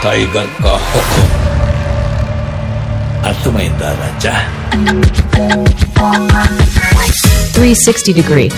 Tiger का हुक्म अर्थమైందా రాజా 360 degree.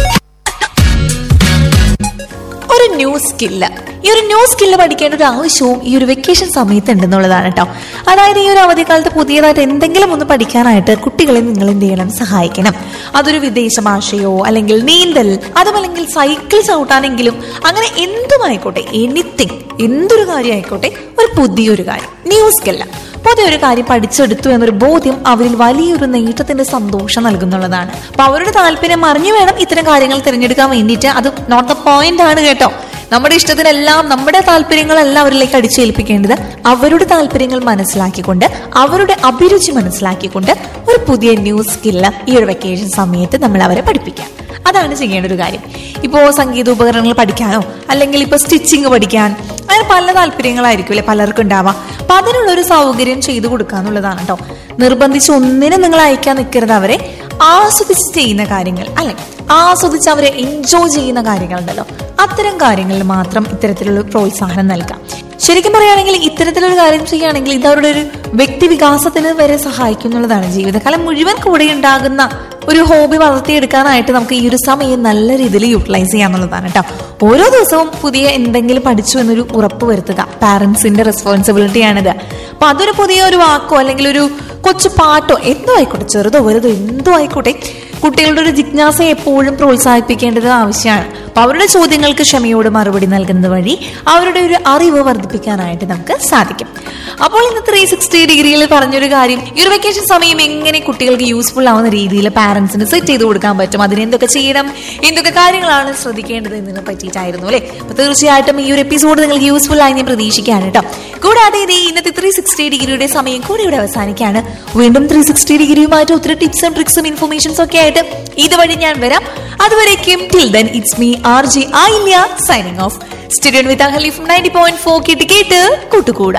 ഒരു ന്യൂ സ്കില്ല് ഈ ഒരു ന്യൂ സ്കില്ല് പഠിക്കേണ്ട ഒരു ആവശ്യവും ഈ ഒരു വെക്കേഷൻ സമയത്ത് ഉണ്ടെന്നുള്ളതാണ് കേട്ടോ അതായത് ഈ ഒരു അവധിക്കാലത്ത് പുതിയതായിട്ട് എന്തെങ്കിലും ഒന്ന് പഠിക്കാനായിട്ട് കുട്ടികളെ നിങ്ങൾ എന്ത് ചെയ്യണം സഹായിക്കണം അതൊരു വിദേശ ഭാഷയോ അല്ലെങ്കിൽ നീന്തൽ അതുമല്ലെങ്കിൽ സൈക്കിൾ ചവിട്ടാനെങ്കിലും അങ്ങനെ എന്തുമായിക്കോട്ടെ എനിത്തിങ് എന്തൊരു കാര്യം ആയിക്കോട്ടെ ഒരു പുതിയൊരു കാര്യം ന്യൂ സ്കില്ല് പുതിയൊരു കാര്യം പഠിച്ചെടുത്തു എന്നൊരു ബോധ്യം അവരിൽ വലിയൊരു നേട്ടത്തിന്റെ സന്തോഷം നൽകുന്നുള്ളതാണ് അപ്പൊ അവരുടെ താല്പര്യം അറിഞ്ഞു വേണം ഇത്തരം കാര്യങ്ങൾ തിരഞ്ഞെടുക്കാൻ വേണ്ടിയിട്ട് അത് നോട്ട് ദ പോയിന്റ് ആണ് കേട്ടോ നമ്മുടെ ഇഷ്ടത്തിനെല്ലാം നമ്മുടെ താല്പര്യങ്ങളെല്ലാം അവരിലേക്ക് അടിച്ചേൽപ്പിക്കേണ്ടത് അവരുടെ താല്പര്യങ്ങൾ മനസ്സിലാക്കിക്കൊണ്ട് അവരുടെ അഭിരുചി മനസ്സിലാക്കിക്കൊണ്ട് ഒരു പുതിയ ന്യൂ സ്കില്ല് ഈ ഒരു വെക്കേഷൻ സമയത്ത് നമ്മൾ അവരെ പഠിപ്പിക്കാം അതാണ് ചെയ്യേണ്ട ഒരു കാര്യം ഇപ്പോൾ സംഗീത ഉപകരണങ്ങൾ പഠിക്കാനോ അല്ലെങ്കിൽ ഇപ്പോൾ സ്റ്റിച്ചിങ് പഠിക്കാൻ അങ്ങനെ പല താല്പര്യങ്ങളായിരിക്കും അല്ലെ പലർക്കും ഉണ്ടാവാം അപ്പൊ അതിനുള്ള ഒരു സൗകര്യം ചെയ്തു കൊടുക്കുക എന്നുള്ളതാണ് കേട്ടോ നിർബന്ധിച്ച് ഒന്നിനും നിങ്ങൾ അയക്കാൻ നിൽക്കരുത് അവരെ ആസ്വദിച്ച് ചെയ്യുന്ന കാര്യങ്ങൾ അല്ലെ ആസ്വദിച്ച് അവരെ എൻജോയ് ചെയ്യുന്ന കാര്യങ്ങളുണ്ടല്ലോ അത്തരം കാര്യങ്ങളിൽ മാത്രം ഇത്തരത്തിലുള്ള പ്രോത്സാഹനം നൽകാം ശരിക്കും പറയുകയാണെങ്കിൽ ഇത്തരത്തിലൊരു കാര്യം ചെയ്യുകയാണെങ്കിൽ ഇത് അവരുടെ ഒരു വ്യക്തി വികാസത്തിന് വരെ സഹായിക്കുന്നുള്ളതാണ് ജീവിതകാലം മുഴുവൻ കൂടെ ഉണ്ടാകുന്ന ഒരു ഹോബി വളർത്തിയെടുക്കാനായിട്ട് നമുക്ക് ഈ ഒരു സമയം നല്ല രീതിയിൽ യൂട്ടിലൈസ് ചെയ്യാന്നുള്ളതാണ് കേട്ടോ ഓരോ ദിവസവും പുതിയ എന്തെങ്കിലും പഠിച്ചു എന്നൊരു ഉറപ്പ് വരുത്തുക പാരന്റ്സിന്റെ റെസ്പോൺസിബിലിറ്റി ആണിത് അപ്പൊ അതൊരു പുതിയ ഒരു വാക്കോ അല്ലെങ്കിൽ ഒരു കൊച്ചു പാട്ടോ എന്തോ ആയിക്കോട്ടെ ചെറുതോ വലുതോ എന്തോ ആയിക്കോട്ടെ കുട്ടികളുടെ ഒരു ജിജ്ഞാസ എപ്പോഴും പ്രോത്സാഹിപ്പിക്കേണ്ടത് ആവശ്യമാണ് അപ്പൊ അവരുടെ ചോദ്യങ്ങൾക്ക് ക്ഷമയോട് മറുപടി നൽകുന്നത് വഴി അവരുടെ ഒരു അറിവ് വർദ്ധിപ്പിക്കാനായിട്ട് നമുക്ക് സാധിക്കും അപ്പോൾ ഇന്ന് ത്രീ സിക്സ്റ്റി ഡിഗ്രിയിൽ പറഞ്ഞൊരു കാര്യം ഈ ഒരു വെക്കേഷൻ സമയം എങ്ങനെ കുട്ടികൾക്ക് യൂസ്ഫുൾ ആവുന്ന രീതിയിൽ പാരന്റ്സിന് സെറ്റ് ചെയ്ത് കൊടുക്കാൻ പറ്റും അതിന് എന്തൊക്കെ ചെയ്യണം എന്തൊക്കെ കാര്യങ്ങളാണ് ശ്രദ്ധിക്കേണ്ടത് എന്നതിനെ പറ്റിയിട്ടായിരുന്നു അല്ലെ അപ്പൊ തീർച്ചയായിട്ടും ഈ ഒരു എപ്പിസോഡ് നിങ്ങൾക്ക് യൂസ്ഫുൾ ആയി ഞാൻ പ്രതീക്ഷിക്കുകയാണ് കേട്ടോ കൂടാതെ ഇത് ഇന്നത്തെ ത്രീ സിക്സ്റ്റി ഡിഗ്രിയുടെ സമയം കൂടെ ഇവിടെ അവസാനിക്കുകയാണ് വീണ്ടും ത്രീ സിക്സ്റ്റി ഡിഗ്രിയുമായിട്ട് ഒത്തിരി ടിപ്സും ട്രിക്സും ഇൻഫർമേഷൻസ് ഒക്കെ ആയിട്ട് ഇതുവഴി ഞാൻ വരാം അതുവരേക്കും till then it's me R J Ailya signing off studio with Ahali from ninety point four കേട്ട് കേട്ട് കൂട്ടുകൂടാ